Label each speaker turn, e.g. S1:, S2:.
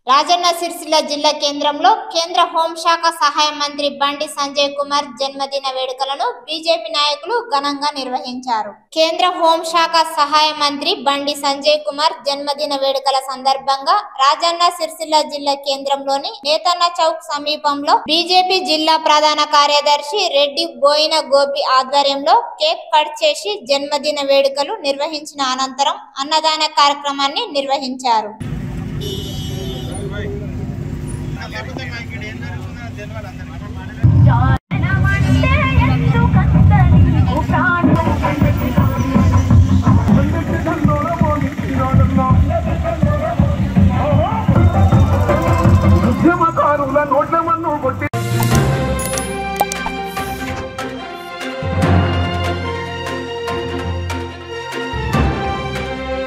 S1: రాజన్న సిరిసిల్ల జిల్లా కేంద్రంలో కేంద్ర హోంశాఖ సహాయ మంత్రి బండి సంజయ్ కుమార్ జన్మదిన వేడుకలను బీజేపీ నాయకులు ఘనంగా నిర్వహించారు కేంద్ర హోంశాఖ సహాయ మంత్రి బండి సంజయ్ కుమార్ జన్మదిన వేడుకల సందర్భంగా రాజన్న సిరిసిల్ల జిల్లా కేంద్రంలోని నేతన్న చౌక్ సమీపంలో బీజేపీ జిల్లా ప్రధాన కార్యదర్శి రెడ్డి బోయిన గోపి ఆధ్వర్యంలో కేక్ కట్ చేసి జన్మదిన వేడుకలు నిర్వహించిన అనంతరం అన్నదాన కార్యక్రమాన్ని నిర్వహించారు
S2: లేకపోతే